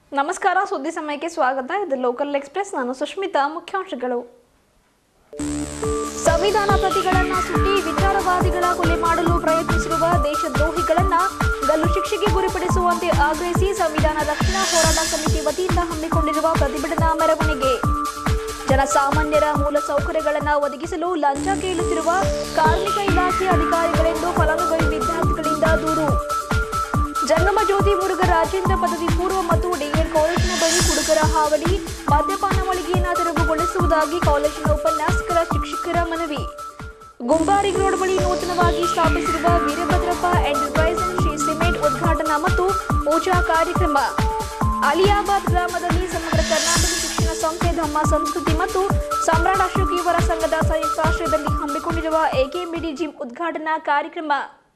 ನಮಸ್ಕಾರ ಸುದ್ದಿ ಸಮಯಕ್ಕೆ ಸ್ವಾಗತ ಇದು ಲೋಕಲ್ ಎಕ್ಸ್ಪ್ರೆಸ್ ನಾನು ಸುಷ್ಮಿತಾ ಮುಖ್ಯಾಂಶಗಳು ಸಂವಿಧಾನ ಪ್ರತಿಗಳನ್ನ ಸುಟ್ಟಿ ವಿಚಾರವಾದಿಗಳ ಕೊಲೆ ಮಾಡಲು ಪ್ರಯತ್ನಿಸಿರುವ ದೇಶದ್ರೋಹಿಗಳನ್ನ ಗಲ್ಲು ಶಿಕ್ಷೆಗೆ ಗುರಿಪಡಿಸುವಂತೆ ಆಗ್ರಹಿಸಿ ಸಂವಿಧಾನ ರಕ್ಷಣಾ ಹೋರಾಟ ಸಮಿತಿ ವತಿಯಿಂದ ಹಮ್ಮಿಕೊಂಡಿರುವ ಪ್ರತಿಭಟನಾ ಮೆರವಣಿಗೆ ಜನಸಾಮಾನ್ಯರ ಮೂಲ ಸೌಕರ್ಯಗಳನ್ನು ಒದಗಿಸಲು ಲಂಚ ಕೇಳುತ್ತಿರುವ ಕಾರ್ಮಿಕ ಇಲಾಖೆ ಅಧಿಕಾರಿಗಳೆಂದು ಫಲಾನುಭವಿ ವಿದ್ಯಾರ್ಥಿಗಳಿಂದ ದೂರು ಜಂಗಮ ಜ್ಯೋತಿ ಮುರುಘ ರಾಜೇಂದ್ರ ಪದವಿ ಪೂರ್ವ ಮತ್ತು ಡಿಎಡ್ ಕಾಲೇಜಿನ ಬಳಿ ಹುಡುಗರ ಹಾವಳಿ ಮದ್ಯಪಾನ ಮಳಿಗೆಯನ್ನು ತೆರವುಗೊಳಿಸುವುದಾಗಿ ಕಾಲೇಜಿನ ಉಪನ್ಯಾಸಕರ ಶಿಕ್ಷಕರ ಮನವಿ ಗುಂಬಾರಿ ರೋಡ್ ಬಳಿ ನೂತನವಾಗಿ ಸ್ಥಾಪಿಸಿರುವ Veerabhadrappa enterprise and Shree cement ಉದ್ಘಾಟನಾ ಮತ್ತು ಪೂಜಾ ಕಾರ್ಯಕ್ರಮ ಅಲಿಯಾಬಾದ್ ಗ್ರಾಮದಲ್ಲಿ ಸಮಗ್ರ ಕರ್ನಾಟಕ ಶಿಕ್ಷಣ ಸಂಸ್ಥೆ ಧಮ್ಮ ಸಂಸ್ಕೃತಿ ಮತ್ತು ಸಮ್ರಾಟ್ ಅಶೋಕ್ ಯುವರ ಸಂಘದ ಸಂಯುಕ್ತಾಶ್ರಯದಲ್ಲಿ ಹಮ್ಮಿಕೊಂಡಿರುವ ಎಕೆಎಂಬಿಡಿ ಜಿಮ್ ಉದ್ಘಾಟನಾ ಕಾರ್ಯಕ್ರಮ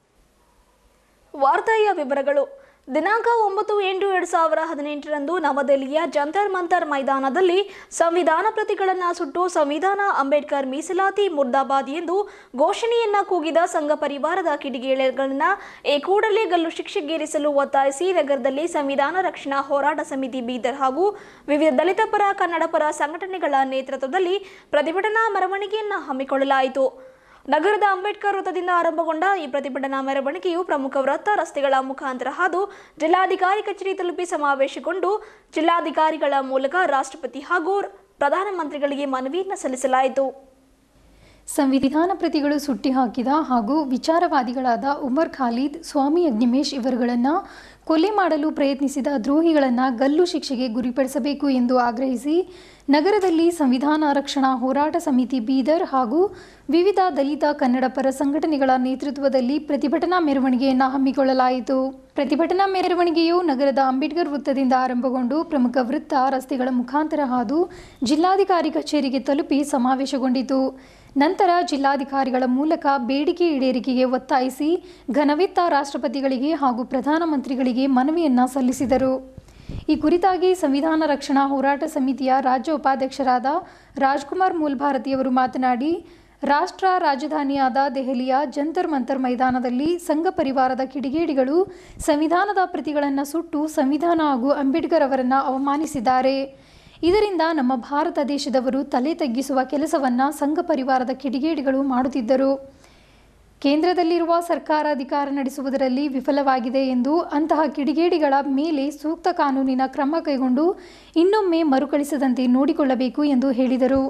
ವಾರ್ತೆಯ ವಿವರಗಳು ದಿನಾಂಕ ಒಂಬತ್ತು ಎಂಟು ಎರಡು ಸಾವಿರ ಹದಿನೆಂಟರಂದು ನವದೆಹಲಿಯ ಜಂತರ್ ಮಂತರ್ ಮೈದಾನದಲ್ಲಿ ಸಂವಿಧಾನ ಪ್ರತಿಗಳನ್ನು ಸುಟ್ಟು ಸಂವಿಧಾನ ಅಂಬೇಡ್ಕರ್ ಮೀಸಲಾತಿ ಮುರ್ದಾಬಾದ್ ಎಂದು ಘೋಷಣೆಯನ್ನ ಕೂಗಿದ ಸಂಘ ಪರಿವಾರದ ಕಿಡಿಗೇಳೆಗಳನ್ನ ಈ ಕೂಡಲೇ ಗಲ್ಲು ಶಿಕ್ಷೆಗೇರಿಸಲು ಒತ್ತಾಯಿಸಿ ನಗರದಲ್ಲಿ ಸಂವಿಧಾನ ರಕ್ಷಣಾ ಹೋರಾಟ ಸಮಿತಿ ಬೀದರ್ ಹಾಗೂ ವಿವಿಧ ದಲಿತ ಪರ ಕನ್ನಡ ಪರ ಸಂಘಟನೆಗಳ ನೇತೃತ್ವದಲ್ಲಿ ಪ್ರತಿಭಟನಾ ಮೆರವಣಿಗೆಯನ್ನು ಹಮ್ಮಿಕೊಳ್ಳಲಾಯಿತು ನಗರದ ಅಂಬೇಡ್ಕರ್ ವೃತ್ತದಿಂದ ಆರಂಭಗೊಂಡ ಈ ಪ್ರತಿಭಟನಾ ಮೆರವಣಿಗೆಯು ಪ್ರಮುಖ ವೃತ್ತ ರಸ್ತೆಗಳ ಮುಖಾಂತರ ಹಾದು ಜಿಲ್ಲಾಧಿಕಾರಿ ಕಚೇರಿ ತಲುಪಿ ಸಮಾವೇಶಗೊಂಡು ಜಿಲ್ಲಾಧಿಕಾರಿಗಳ ಮೂಲಕ ರಾಷ್ಟ್ರಪತಿ ಹಾಗೂ ಪ್ರಧಾನಮಂತ್ರಿಗಳಿಗೆ ಮನವಿಯನ್ನು ಸಲ್ಲಿಸಲಾಯಿತು ಸಂವಿಧಾನ ಪ್ರತಿಗಳು ಸುಟ್ಟಿ ಹಾಕಿದ ಹಾಗೂ ವಿಚಾರವಾದಿಗಳಾದ ಉಮರ್ ಖಾಲಿದ್ ಸ್ವಾಮಿ ಅಗ್ನಿಮೇಶ್ ಇವರುಗಳನ್ನು ಕೊಲೆ ಮಾಡಲು ಪ್ರಯತ್ನಿಸಿದ ದ್ರೋಹಿಗಳನ್ನು ಗಲ್ಲು ಶಿಕ್ಷೆಗೆ ಗುರಿಪಡಿಸಬೇಕು ಎಂದು ಆಗ್ರಹಿಸಿ ನಗರದಲ್ಲಿ ಸಂವಿಧಾನ ರಕ್ಷಣಾ ಹೋರಾಟ ಸಮಿತಿ ಬೀದರ್ ಹಾಗೂ ವಿವಿಧ ದಲಿತ ಕನ್ನಡ ಪರ ಸಂಘಟನೆಗಳ ನೇತೃತ್ವದಲ್ಲಿ ಪ್ರತಿಭಟನಾ ಮೆರವಣಿಗೆಯನ್ನು ಹಮ್ಮಿಕೊಳ್ಳಲಾಯಿತು ಪ್ರತಿಭಟನಾ ಮೆರವಣಿಗೆಯು ನಗರದ ಅಂಬೇಡ್ಕರ್ ವೃತ್ತದಿಂದ ಆರಂಭಗೊಂಡು ಪ್ರಮುಖ ವೃತ್ತ ರಸ್ತೆಗಳ ಮುಖಾಂತರ ಹಾದು ಜಿಲ್ಲಾಧಿಕಾರಿ ಕಚೇರಿಗೆ ತಲುಪಿ ಸಮಾವೇಶಗೊಂಡಿತು ನಂತರ ಜಿಲ್ಲಾಧಿಕಾರಿಗಳ ಮೂಲಕ ಬೇಡಿಕೆ ಈಡೇರಿಕೆಗೆ ಒತ್ತಾಯಿಸಿ ಘನವಿತ್ತ ರಾಷ್ಟ್ರಪತಿಗಳಿಗೆ ಹಾಗೂ ಪ್ರಧಾನಮಂತ್ರಿಗಳಿಗೆ ಮನವಿಯನ್ನ ಸಲ್ಲಿಸಿದರು ಈ ಕುರಿತಾಗಿ ಸಂವಿಧಾನ ರಕ್ಷಣಾ ಹೋರಾಟ ಸಮಿತಿಯ ರಾಜ್ಯ ಉಪಾಧ್ಯಕ್ಷರಾದ ರಾಜ್ಕುಮಾರ್ ಮೂಲ್ಭಾರತಿಯವರು ಮಾತನಾಡಿ ರಾಷ್ಟ್ರ ರಾಜಧಾನಿಯಾದ ದೆಹಲಿಯ ಜಂತರ್ ಮಂತರ್ ಮೈದಾನದಲ್ಲಿ ಸಂಘ ಪರಿವಾರದ ಕಿಡಿಗೇಡಿಗಳು ಸಂವಿಧಾನದ ಪ್ರತಿಗಳನ್ನು ಸುಟ್ಟು ಸಂವಿಧಾನ ಹಾಗೂ ಅಂಬೇಡ್ಕರ್ ಅವರನ್ನು ಅವಮಾನಿಸಿದ್ದಾರೆ ಇದರಿಂದ ನಮ್ಮ ಭಾರತ ದೇಶದವರು ತಲೆ ತಗ್ಗಿಸುವ ಕೆಲಸವನ್ನ ಸಂಘ ಪರಿವಾರದ ಕಿಡಿಗೇಡಿಗಳು ಮಾಡುತ್ತಿದ್ದರು ಕೇಂದ್ರದಲ್ಲಿರುವ ಸರ್ಕಾರ ಅಧಿಕಾರ ನಡೆಸುವುದರಲ್ಲಿ ವಿಫಲವಾಗಿದೆ ಎಂದು ಅಂತಹ ಕಿಡಿಗೇಡಿಗಳ ಮೇಲೆ ಸೂಕ್ತ ಕಾನೂನಿನ ಕ್ರಮ ಕೈಗೊಂಡು ಇನ್ನೊಮ್ಮೆ ಮರುಕಳಿಸದಂತೆ ನೋಡಿಕೊಳ್ಳಬೇಕು ಎಂದು ಹೇಳಿದರು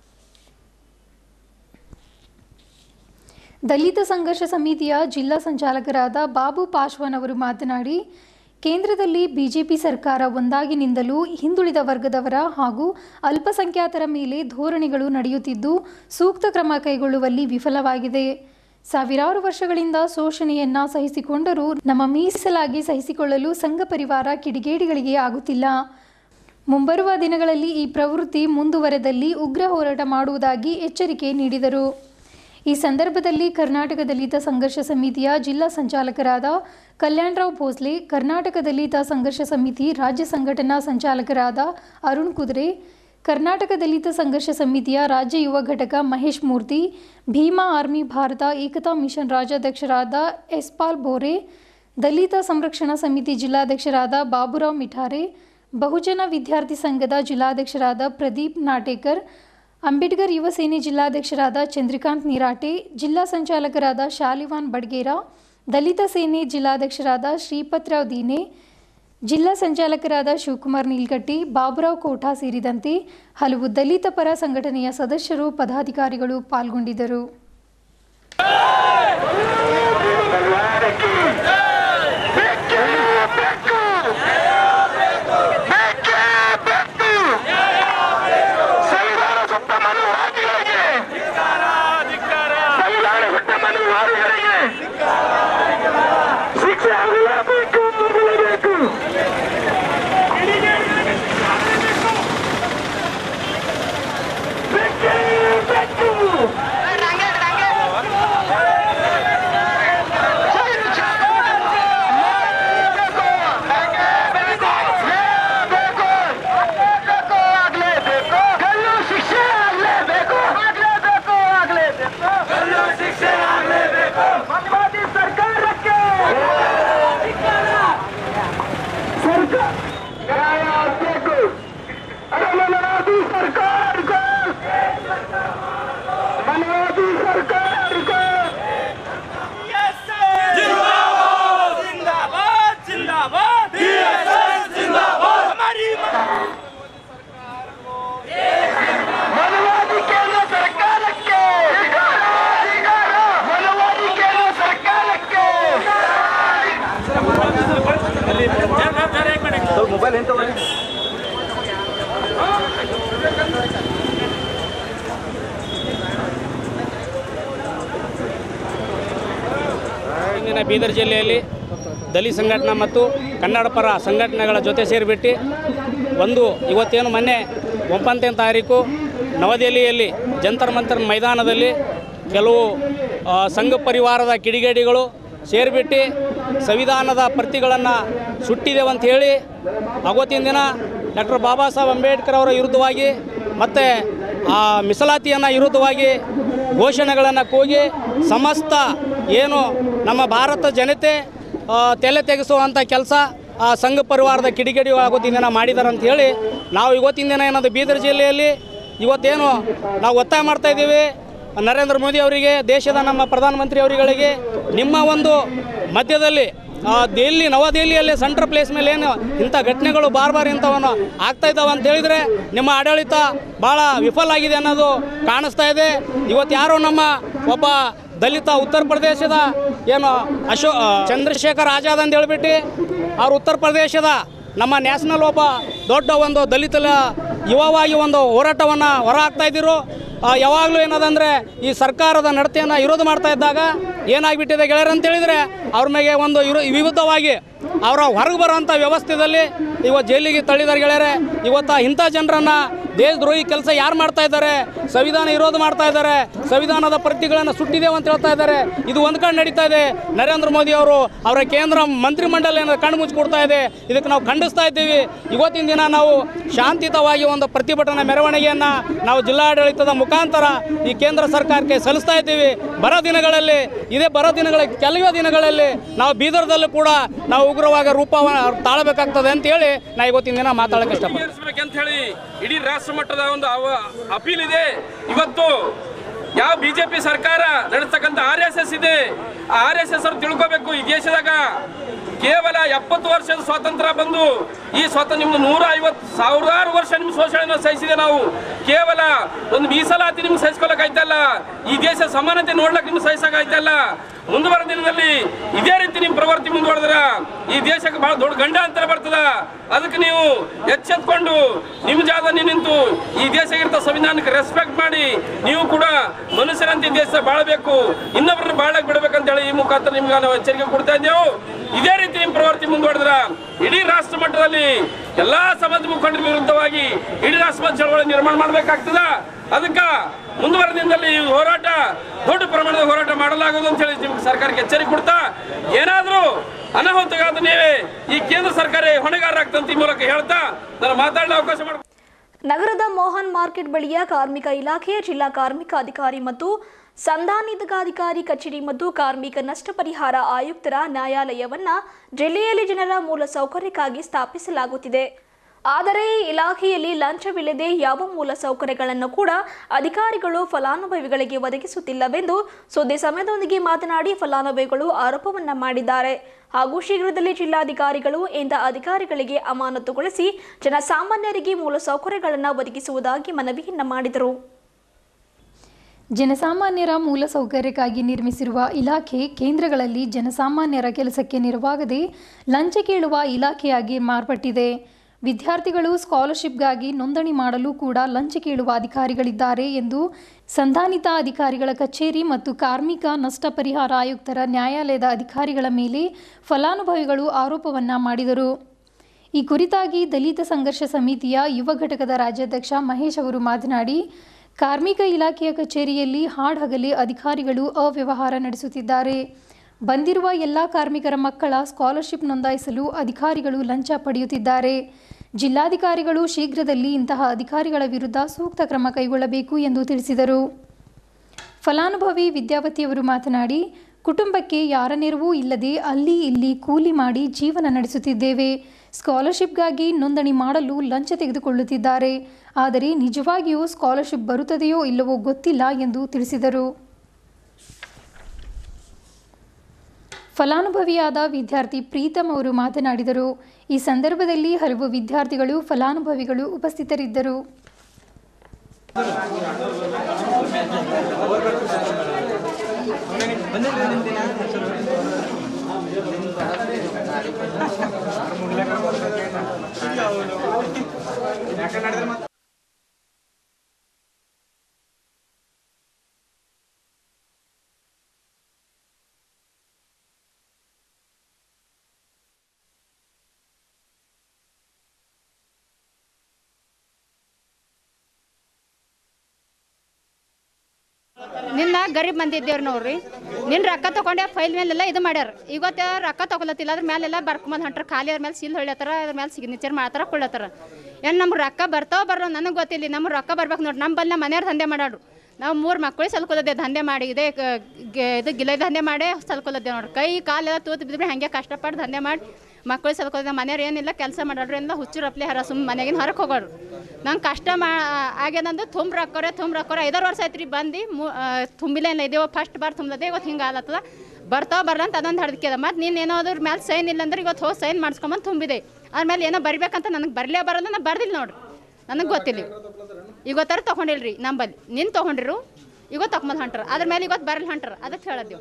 ದಲಿತ ಸಂಘರ್ಷ ಸಮಿತಿಯ ಜಿಲ್ಲಾ ಸಂಚಾಲಕರಾದ ಬಾಬು ಪಾಶ್ವಾನ್ ಅವರು ಮಾತನಾಡಿ ಕೇಂದ್ರದಲ್ಲಿ ಬಿಜೆಪಿ ಸರ್ಕಾರ ಒಂದಾಗಿ ನಿಂದಲು ಹಿಂದುಳಿದ ವರ್ಗದವರ ಹಾಗೂ ಅಲ್ಪಸಂಖ್ಯಾತರ ಮೇಲೆ ಧೋರಣೆಗಳು ನಡೆಯುತ್ತಿದ್ದು ಸೂಕ್ತ ಕ್ರಮ ಕೈಗೊಳ್ಳುವಲ್ಲಿ ವಿಫಲವಾಗಿದೆ ಸಾವಿರಾರು ವರ್ಷಗಳಿಂದ ಶೋಷಣೆಯನ್ನ ಸಹಿಸಿಕೊಂಡರೂ ನಮ್ಮ ಮೀಸಲಾಗಿ ಸಹಿಸಿಕೊಳ್ಳಲು ಸಂಘ ಪರಿವಾರ ಕಿಡಿಗೇಡಿಗಳಿಗೆ ಆಗುತ್ತಿಲ್ಲ ಮುಂಬರುವ ದಿನಗಳಲ್ಲಿ ಈ ಪ್ರವೃತ್ತಿ ಮುಂದುವರೆದಲ್ಲಿ ಉಗ್ರ ಹೋರಾಟ ಮಾಡುವುದಾಗಿ ಎಚ್ಚರಿಕೆ ನೀಡಿದರು ಈ ಸಂದರ್ಭದಲ್ಲಿ ಕರ್ನಾಟಕ ದಲಿತ ಸಂಘರ್ಷ ಸಮಿತಿಯ ಜಿಲ್ಲಾ ಸಂಚಾಲಕರಾದ ಕಲ್ಯಾಣರಾವ್ ಭೋಸ್ಲೆ ಕರ್ನಾಟಕ ದಲಿತ ಸಂಘರ್ಷ ಸಮಿತಿ ರಾಜ್ಯ ಸಂಘಟನಾ ಸಂಚಾಲಕರಾದ ಅರುಣ್ ಕುದುರೆ ಕರ್ನಾಟಕ ದಲಿತ ಸಂಘರ್ಷ ಸಮಿತಿಯ ರಾಜ್ಯ ಯುವ ಘಟಕ ಮಹೇಶ್ ಮೂರ್ತಿ ಭೀಮಾ ಆರ್ಮಿ ಭಾರತ ಏಕತಾ ಮಿಷನ್ ರಾಜ್ಯಾಧ್ಯಕ್ಷರಾದ ಎಸ್ಪಾಲ್ ಬೋರೆ ದಲಿತ ಸಂರಕ್ಷಣಾ ಸಮಿತಿ ಜಿಲ್ಲಾಧ್ಯಕ್ಷರಾದ ಬಾಬುರಾವ್ ಮಿಠಾರೆ ಬಹುಜನ ವಿದ್ಯಾರ್ಥಿ ಸಂಘದ ಜಿಲ್ಲಾಧ್ಯಕ್ಷರಾದ ಪ್ರದೀಪ್ ನಾಟೇಕರ್ ಅಂಬೇಡ್ಕರ್ ಯುವ ಸೇನೆ ಜಿಲ್ಲಾಧ್ಯಕ್ಷರಾದ ಚಂದ್ರಕಾಂತ್ ನಿರಾಟೆ ಜಿಲ್ಲಾ ಸಂಚಾಲಕರಾದ ಶಾಲಿವಾನ್ ಬಡ್ಗೇರ ದಲಿತ ಸೇನೆ ಜಿಲ್ಲಾಧ್ಯಕ್ಷರಾದ ಶ್ರೀಪತ್ರಾವ್ ದೀನೆ ಜಿಲ್ಲಾ ಸಂಚಾಲಕರಾದ ಶಿವಕುಮಾರ್ ನೀಲ್ಗಟ್ಟಿ ಬಾಬುರಾವ್ ಕೋಠಾ ಸೇರಿದಂತೆ ಹಲವು ದಲಿತ ಪರ ಸಂಘಟನೆಯ ಸದಸ್ಯರು ಪದಾಧಿಕಾರಿಗಳು ಪಾಲ್ಗೊಂಡಿದ್ದರು ಸಂವಿಧಾನ ಸುತ್ತ ಮನುವಾದಿಗಳಿಗೆ ಸಂವಿಧಾನ ಸುತ್ತ ಮನುವಾದಿಗಳಿಗೆ ಶಿಕ್ಷೆ ಆಗಲೇಬೇಕು ಆಗಲೇಬೇಕು ಬೇಕೇ ಬೇಕು ಮೊಬೈಲ್ ಎಂತ ಇಂದಿನ ಬೀದರ್ ಜಿಲ್ಲೆಯಲ್ಲಿ ದಲಿತ ಸಂಘಟನಾ ಮತ್ತು ಕನ್ನಡ ಪರ ಸಂಘಟನೆಗಳ ಜೊತೆ ಸೇರಿಬಿಟ್ಟು ಒಂದು ಇವತ್ತೇನು ಮೊನ್ನೆ ಒಂಬತ್ತನೇ ತಾರೀಕು ನವದೆಹಲಿಯಲ್ಲಿ ಜಂತರ್ ಮಂತರ್ ಮೈದಾನದಲ್ಲಿ ಕೆಲವು ಆ, ಸಂಘ ಪರಿವಾರದ ಕಿಡಿಗೇಡಿಗಳು ಸೇರಿಬಿಟ್ಟು ಸಂವಿಧಾನದ ಪ್ರತಿಗಳನ್ನು ಸುಟ್ಟಿದೆವು ಅಂತ ಹೇಳಿ ಅವತ್ತಿನ ದಿನ ಡಾಕ್ಟರ್ ಬಾಬಾ ಸಾಹೇಬ್ ಅಂಬೇಡ್ಕರ್ ಅವರ ವಿರುದ್ಧವಾಗಿ ಮತ್ತು ಆ ಮೀಸಲಾತಿಯನ್ನು ವಿರುದ್ಧವಾಗಿ ಘೋಷಣೆಗಳನ್ನು ಕೂಗಿ ಸಮಸ್ತ ಏನು ನಮ್ಮ ಭಾರತ ಜನತೆ ಆ, ತಲೆ ತೆಗೆಸುವಂಥ ಕೆಲಸ ಆ ಸಂಘ ಪರಿವಾರದ ಕಿಡಿಗೇಡಿ ಆಗೋತಿನ ದಿನ ಮಾಡಿದ್ದಾರೆ ಅಂತ ಹೇಳಿ ನಾವು ಇವತ್ತಿನ ದಿನ ಏನದು ಬೀದರ್ ಜಿಲ್ಲೆಯಲ್ಲಿ ಇವತ್ತೇನು ನಾವು ಒತ್ತಾಯ ಮಾಡ್ತಾ ಇದ್ದೀವಿ ನರೇಂದ್ರ ಮೋದಿ ಅವರಿಗೆ ದೇಶದ ನಮ್ಮ ಪ್ರಧಾನಮಂತ್ರಿ ಅವರುಗಳಿಗೆ ನಿಮ್ಮ ಒಂದು ಮಧ್ಯದಲ್ಲಿ ಆ, ದೆಹಲಿ ನವದೆಹಲಿಯಲ್ಲಿ ಸೆಂಟ್ರ್ ಪ್ಲೇಸ್ ಮೇಲೆ ಏನು ಇಂಥ ಘಟನೆಗಳು ಬಾರ್ ಬಾರ್ ಇಂಥವನ್ನು ಆಗ್ತಾ ಇದ್ದಾವೆ ಅಂತ ಹೇಳಿದರೆ ನಿಮ್ಮ ಆಡಳಿತ ಭಾಳ ವಿಫಲ ಆಗಿದೆ ಅನ್ನೋದು ಕಾಣಿಸ್ತಾ ಇದೆ ಇವತ್ತು ಯಾರೋ ನಮ್ಮ ಒಬ್ಬ ದಲಿತ ಉತ್ತರ ಪ್ರದೇಶದ ಏನು ಅಶೋ ಆ, ಚಂದ್ರಶೇಖರ್ ಆಜಾದ್ ಅಂತ ಹೇಳ್ಬಿಟ್ಟು ಅವ್ರು ಉತ್ತರ ಪ್ರದೇಶದ ನಮ್ಮ ನ್ಯಾಷನಲ್ ಒಬ್ಬ ದೊಡ್ಡ ಒಂದು ದಲಿತ ಯುವವಾಗಿ ಒಂದು ಹೋರಾಟವನ್ನು ಹೊರ ಹಾಕ್ತಾ ಇದ್ದರು ಯಾವಾಗಲೂ ಏನದಂದರೆ ಈ ಸರ್ಕಾರದ ನಡತೆಯನ್ನು ವಿರೋಧ ಮಾಡ್ತಾ ಇದ್ದಾಗ ಏನಾಗ್ಬಿಟ್ಟಿದೆ ಗೆಳೆಯರು ಅಂತ ಹೇಳಿದರೆ ಅವ್ರ ಮೇಲೆ ಒಂದು ವಿರು ವಿರುದ್ಧವಾಗಿ ಅವರ ಹೊರಗೆ ಬರೋಂಥ ವ್ಯವಸ್ಥೆಯಲ್ಲಿ ಇವತ್ತು ಜೈಲಿಗೆ ತಳ್ಳಿದಾರೆ ಗೆಳೆಯರೆ ಇವತ್ತು ಇಂಥ ಜನರನ್ನು ದೇಶದ್ರೋಹಿ ಕೆಲಸ ಯಾರು ಮಾಡ್ತಾ ಇದ್ದಾರೆ ಸಂವಿಧಾನ ವಿರೋಧ ಮಾಡ್ತಾ ಇದ್ದಾರೆ ಸಂವಿಧಾನದ ಪ್ರತಿಗಳನ್ನು ಸುಟ್ಟಿದ್ದೇವೆ ಅಂತ ಹೇಳ್ತಾ ಇದ್ದಾರೆ ಇದು ಒಂದು ಕಡೆ ನಡೀತಾ ಇದೆ ನರೇಂದ್ರ ಮೋದಿ ಅವರು ಅವರ ಕೇಂದ್ರ ಮಂತ್ರಿಮಂಡಲ ಏನೋ ಕಣ್ಣು ಮುಚ್ಚಿ ಕೊಡ್ತಾ ಇದೆ ಇದಕ್ಕೆ ನಾವು ಖಂಡಿಸ್ತಾ ಇದ್ದೀವಿ ಇವತ್ತಿನ ದಿನ ನಾವು ಶಾಂತಿಯುತವಾಗಿ ಒಂದು ಪ್ರತಿಭಟನಾ ಮೆರವಣಿಗೆಯನ್ನು ನಾವು ಜಿಲ್ಲಾಡಳಿತದ ಮುಖಾಂತರ ಈ ಕೇಂದ್ರ ಸರ್ಕಾರಕ್ಕೆ ಸಲ್ಲಿಸ್ತಾ ಇದ್ದೀವಿ ಬರೋ ದಿನಗಳಲ್ಲಿ ಇದೇ ಬರೋ ದಿನಗಳ ಕೆಲವೇ ದಿನಗಳಲ್ಲಿ ನಾವು ಬೀದರ್ದಲ್ಲೂ ಕೂಡ ನಾವು ಉಗ್ರವಾಗ ರೂಪವನ್ನು ತಾಳಬೇಕಾಗ್ತದೆ ಅಂತೇಳಿ ನಾ ಇವತ್ತಿನ ದಿನ ಮಾತಾಡೋಕ್ಕೆ ಇಷ್ಟಪಡ್ತೀನಿ ಅಂತ ಹೇಳಿ ಇಡೀ ರಾಷ್ಟ್ರ ಮಟ್ಟದ ಒಂದು ಅವ ಅಪೀಲ್ ಇದೆ ಇವತ್ತು ಯಾವ ಬಿಜೆಪಿ ಸರ್ಕಾರ ನಡೆಸ್ತಕ್ಕಂಥ ಆರ್ ಎಸ್ ಎಸ್ ಇದೆ ಆ ಆರ್ ಎಸ್ ಎಸ್ ಅವ್ರು ತಿಳ್ಕೋಬೇಕು ಈ ದೇಶದಾಗ ಕೇವಲ ಎಪ್ಪತ್ತು ವರ್ಷದ ಸ್ವಾತಂತ್ರ್ಯ ಬಂದು ಈ ಸ್ವಾತಂತ್ರ್ಯ ನಿಮ್ದು ನೂರ ಐವತ್ತು ಸಾವಿರಾರು ವರ್ಷ ನಿಮ್ಮ ಶೋಷಣೆಯನ್ನು ಸಹಿಸಿದೆ ನಾವು ಕೇವಲ ಒಂದು ಮೀಸಲಾತಿ ನಿಮ್ಗೆ ಸಹಿಸ್ಕೊಳಕಾಯ್ತಲ್ಲ ಈ ದೇಶ ಸಮಾನತೆ ನೋಡ್ಲಕ್ಕೆ ನಿಮ್ಗೆ ಸಹಿಸಕ್ಕಾಯ್ತಲ್ಲ ಮುಂದುವರ ದಿನದಲ್ಲಿ ಇದೇ ರೀತಿ ನಿಮ್ಮ ಪ್ರವೃತ್ತಿ ಮುಂದುವರೆದ್ರ ಈ ದೇಶಕ್ಕೆ ಬಹಳ ದೊಡ್ಡ ಗಂಡ ಅಂತ ಬರ್ತದ ಅದಕ್ಕೆ ನೀವು ಎಚ್ಚೆತ್ಕೊಂಡು ನಿಮ್ಮ ಜಾಗ ನೀವು ನಿಂತು ಈ ದೇಶಕ್ಕಿಂತ ಸಂವಿಧಾನಕ್ಕೆ ರೆಸ್ಪೆಕ್ಟ್ ಮಾಡಿ ನೀವು ಕೂಡ ಮನುಷ್ಯರಂತೆ ಈ ದೇಶ ಬಾಳಬೇಕು ಇನ್ನೊಬ್ಬರನ್ನ ಬಾಳಕ್ ಬಿಡಬೇಕಂತ ಹೇಳಿ ಈ ಮುಖಾಂತರ ನಿಮ್ಗೆ ನಾವು ಎಚ್ಚರಿಕೆ ಕೊಡ್ತಾ ಇದ್ದೆವು ಇದೇ ರೀತಿ ನಿಮ್ಮ ಪ್ರವೃತ್ತಿ ಮುಂದುವರೆದ್ರ ಇಡೀ ರಾಷ್ಟ್ರ ಮಟ್ಟದಲ್ಲಿ ಎಲ್ಲಾ ಸಮಾಜ ಮುಖಂಡರ ವಿರುದ್ಧವಾಗಿ ಇಡೀ ರಾಷ್ಟ್ರ ಮಟ್ಟ ಚಳವಳಿ ನಿರ್ಮಾಣ ಮಾಡ್ಬೇಕಾಗ್ತದ ಅದಕ್ಕ ಮುಂದುವರೆದ ದಿನದಲ್ಲಿ ಈ ಹೋರಾಟ ದೊಡ್ಡ ಪ್ರಮಾಣದ ಹೋರಾಟ ಮಾಡಲಾಗುವುದು ಅಂತ ಹೇಳಿ ನಿಮ್ಗೆ ಸರ್ಕಾರಕ್ಕೆ ಎಚ್ಚರಿಕೆ ಕೊಡ್ತಾ ಏನಾದರೂ ಅನಾಹುತಗಾದ ನೀವೇ ಈ ಕೇಂದ್ರ ಸರ್ಕಾರ ಹೊಣೆಗಾರರಾಗ್ತಂತ ಈ ಮೂಲಕ ಹೇಳ್ತಾ ನಾನು ಮಾತಾಡಲು ಅವಕಾಶ ಮಾಡಿ ನಗರದ ಮೋಹನ್ ಮಾರ್ಕೆಟ್ ಬಳಿಯ ಕಾರ್ಮಿಕ ಇಲಾಖೆಯ ಜಿಲ್ಲಾ ಕಾರ್ಮಿಕ ಅಧಿಕಾರಿ ಮತ್ತು ಸಂಧಾನಿತಾಧಿಕಾರಿ ಕಚೇರಿ ಮತ್ತು ಕಾರ್ಮಿಕ ನಷ್ಟ ಪರಿಹಾರ ಆಯುಕ್ತರ ನ್ಯಾಯಾಲಯವನ್ನ ಜಿಲ್ಲೆಯಲ್ಲಿ ಜನರ ಮೂಲ ಸೌಕರ್ಯಕ್ಕಾಗಿ ಸ್ಥಾಪಿಸಲಾಗುತ್ತಿದೆ ಆದರೆ ಈ ಇಲಾಖೆಯಲ್ಲಿ ಲಂಚವಿಲ್ಲದೆ ಯಾವ ಮೂಲ ಸೌಕರ್ಯಗಳನ್ನು ಕೂಡ ಅಧಿಕಾರಿಗಳು ಫಲಾನುಭವಿಗಳಿಗೆ ಒದಗಿಸುತ್ತಿಲ್ಲವೆಂದು ಸುದ್ದಿ ಸಮಯದೊಂದಿಗೆ ಮಾತನಾಡಿ ಫಲಾನುಭವಿಗಳು ಆರೋಪವನ್ನ ಮಾಡಿದ್ದಾರೆ ಹಾಗೂ ಶೀಘ್ರದಲ್ಲೇ ಜಿಲ್ಲಾಧಿಕಾರಿಗಳು ಇಂಥ ಅಧಿಕಾರಿಗಳಿಗೆ ಅಮಾನತುಗೊಳಿಸಿ ಜನಸಾಮಾನ್ಯರಿಗೆ ಮೂಲ ಸೌಕರ್ಯಗಳನ್ನು ಒದಗಿಸುವುದಾಗಿ ಮನವಿಯನ್ನ ಮಾಡಿದರು ಜನಸಾಮಾನ್ಯರ ಮೂಲ ಸೌಕರ್ಯಕ್ಕಾಗಿ ನಿರ್ಮಿಸಿರುವ ಇಲಾಖೆ ಕೇಂದ್ರಗಳಲ್ಲಿ ಜನಸಾಮಾನ್ಯರ ಕೆಲಸಕ್ಕೆ ನೆರವಾಗದೆ ಲಂಚ ಕೇಳುವ ಇಲಾಖೆಯಾಗಿ ಮಾರ್ಪಟ್ಟಿದೆ ವಿದ್ಯಾರ್ಥಿಗಳು ಸ್ಕಾಲರ್ಶಿಪ್ಗಾಗಿ ನೋಂದಣಿ ಮಾಡಲು ಕೂಡ ಲಂಚ ಕೇಳುವ ಅಧಿಕಾರಿಗಳಿದ್ದಾರೆ ಎಂದು ಸಂಧಾನಿತ ಅಧಿಕಾರಿಗಳ ಕಚೇರಿ ಮತ್ತು ಕಾರ್ಮಿಕ ನಷ್ಟ ಪರಿಹಾರ ಆಯುಕ್ತರ ನ್ಯಾಯಾಲಯದ ಅಧಿಕಾರಿಗಳ ಮೇಲೆ ಫಲಾನುಭವಿಗಳು ಆರೋಪವನ್ನ ಮಾಡಿದರು ಈ ಕುರಿತಾಗಿ ದಲಿತ ಸಂಘರ್ಷ ಸಮಿತಿಯ ಯುವ ಘಟಕದ ರಾಜ್ಯಾಧ್ಯಕ್ಷ ಮಹೇಶ್ ಅವರು ಮಾತನಾಡಿ ಕಾರ್ಮಿಕ ಇಲಾಖೆಯ ಕಚೇರಿಯಲ್ಲಿ ಹಾಡಹಗಲಿ ಅಧಿಕಾರಿಗಳು ಅವ್ಯವಹಾರ ನಡೆಸುತ್ತಿದ್ದಾರೆ ಬಂದಿರುವ ಎಲ್ಲ ಕಾರ್ಮಿಕರ ಮಕ್ಕಳ ಸ್ಕಾಲರ್ಶಿಪ್ ನೋಂದಾಯಿಸಲು ಅಧಿಕಾರಿಗಳು ಲಂಚ ಪಡೆಯುತ್ತಿದ್ದಾರೆ ಜಿಲ್ಲಾಧಿಕಾರಿಗಳು ಶೀಘ್ರದಲ್ಲಿ ಇಂತಹ ಅಧಿಕಾರಿಗಳ ವಿರುದ್ಧ ಸೂಕ್ತ ಕ್ರಮ ಕೈಗೊಳ್ಳಬೇಕು ಎಂದು ತಿಳಿಸಿದರು ಫಲಾನುಭವಿ ವಿದ್ಯಾವತಿಯವರು ಮಾತನಾಡಿ ಕುಟುಂಬಕ್ಕೆ ಯಾರ ನೆರವೂ ಇಲ್ಲದೆ ಅಲ್ಲಿ ಇಲ್ಲಿ ಕೂಲಿ ಮಾಡಿ ಜೀವನ ನಡೆಸುತ್ತಿದ್ದೇವೆ ಸ್ಕಾಲರ್ಶಿಪ್ಗಾಗಿ ನೋಂದಣಿ ಮಾಡಲು ಲಂಚ ತೆಗೆದುಕೊಳ್ಳುತ್ತಿದ್ದಾರೆ ಆದರೆ ನಿಜವಾಗಿಯೂ ಸ್ಕಾಲರ್ಶಿಪ್ ಬರುತ್ತದೆಯೋ ಇಲ್ಲವೋ ಗೊತ್ತಿಲ್ಲ ಎಂದು ತಿಳಿಸಿದರು ಫಲಾನುಭವಿಯಾದ ವಿದ್ಯಾರ್ಥಿ ಪ್ರೀತಮ್ ಅವರು ಮಾತನಾಡಿದರು ಈ ಸಂದರ್ಭದಲ್ಲಿ ಹಲವು ವಿದ್ಯಾರ್ಥಿಗಳು ಫಲಾನುಭವಿಗಳು ಉಪಸ್ಥಿತರಿದ್ದರು ನಿನ್ನ ಗರೀಬ್ ಮಂದಿ ಇದ್ದೇವ್ರಿ ನೋಡ್ರಿ ನಿನ್ನ ರೊಕ್ಕ ತಗೊಂಡೆ ಫೈಲ್ ಮೇಲೆಲ್ಲ ಇದು ಮಾಡ್ಯಾರ ಇವತ್ತು ರೊಕ್ಕ ತಗೊಲತ್ತಿಲ್ಲ ಅದ್ರ ಮೇಲೆಲ್ಲ ಬರ್ಕೊಂಬಂದು ಹೊಂಟ್ರ ಖಾಲಿ ಅದ್ರ ಮೇಲೆ ಸೀಲ್ ಹೊಳ್ಯತ್ತಾರ ಅದ್ರ ಮೇಲೆ ಸಿಗ್ನೇಚರ್ ಮಾಡ್ತಾರ ಕೊಡ್ಲತ್ತಾರ ಏನು ನಮ್ಗೆ ರೊಕ್ಕ ಬರ್ತಾವ ಬರೋ ನನಗೆ ಗೊತ್ತಿಲ್ಲ ನಮ್ಗೆ ರೊಕ್ಕ ಬರ್ಬೇಕು ನೋಡಿ ನಮ್ಮ ಬಲ್ಲ ಮನೆಯವ್ರು ದಂಧೆ ಮಾಡಾಡ್ರು ನಾವು ಮೂರು ಮಕ್ಕಳು ಸಲ್ಕೊಲದ್ದೆ ದಂಧೆ ಮಾಡಿ ಇದೇ ಕ- ಗೆ- ಇದು ಗಿಲೆ ದಂಧೆ ಮಾಡೇ ಸಲ್ಕೊಲದ್ದೆ ನೋಡ್ರಿ ಕೈ ಕಾಲೆಲ್ಲ ತೂತು ಬಿದ್ದರೆ ಹಾಗೆ ಕಷ್ಟಪಟ್ಟು ದಂಧೆ ಮಾಡಿ ಮಕ್ಕಳು ಸಲ್ಕೋದ ಮನೆಯವ್ರು ಏನಿಲ್ಲ ಕೆಲಸ ಮಾಡಾಡ್ರು ಎಲ್ಲ ಹುಚ್ಚು ರಪ್ಲೆ ಹರ ಸುಮ್ಮ ಮನೆಗಿನ ಹೊರಗೆ ಹೋಗೋರು ನಂಗೆ ಕಷ್ಟ ಮಾ ಆಗ್ಯದಂದು ತುಂಬ ರೊಕ್ಕರೆ ತುಂಬ ರೊಕ್ಕರೆ ಐದಾರು ವರ್ಷ ಆಯ್ತು ರೀ ಬಂದು ಮು ತುಂಬಿಲ್ಲ ಇಲ್ಲ ಇದೇವ ಫಸ್ಟ್ ಬಾರ್ ತುಂಬಲದೆ ಇವತ್ತು ಹಿಂಗೆ ಆಲತ್ತದ ಬರ್ತಾವ ಬರಲ್ಲ ಅಂತ ಅದೊಂದು ಹಡ್ಕ್ಯದ ಮತ್ತು ನೀನು ಏನೋ ಅದ್ರ ಮೇಲೆ ಸೈನ್ ಇಲ್ಲ ಅಂದ್ರೆ ಇವತ್ತು ಹೋಗಿ ಸೈನ್ ಮಾಡಿಸ್ಕೊಂಬಂದು ತುಂಬಿದೆ ಆಮೇಲೆ ಏನೋ ಬರಿಬೇಕಂತ ನನಗೆ ಬರಲೇ ಬರಲ್ಲ ನಾನು ಬರ್ದಿಲ್ಲ ನೋಡ್ರಿ ನನಗೆ ಗೊತ್ತಿಲ್ಲ ಇವತ್ತರ ತೊಗೊಂಡಿಲ್ರಿ ನಂಬಲ್ಲಿ ನಿನ್ನ ತೊಗೊಂಡಿರು ಇವತ್ತು ತಗೊಂಬಂದು ಹೊಂಟ್ರ ಅದ್ರ ಮೇಲೆ ಇವತ್ತು ಬರಲ್ಲ ಹೊಂಟ್ರ ಅದಕ್ಕೆ ಹೇಳದ್ದೀವಿ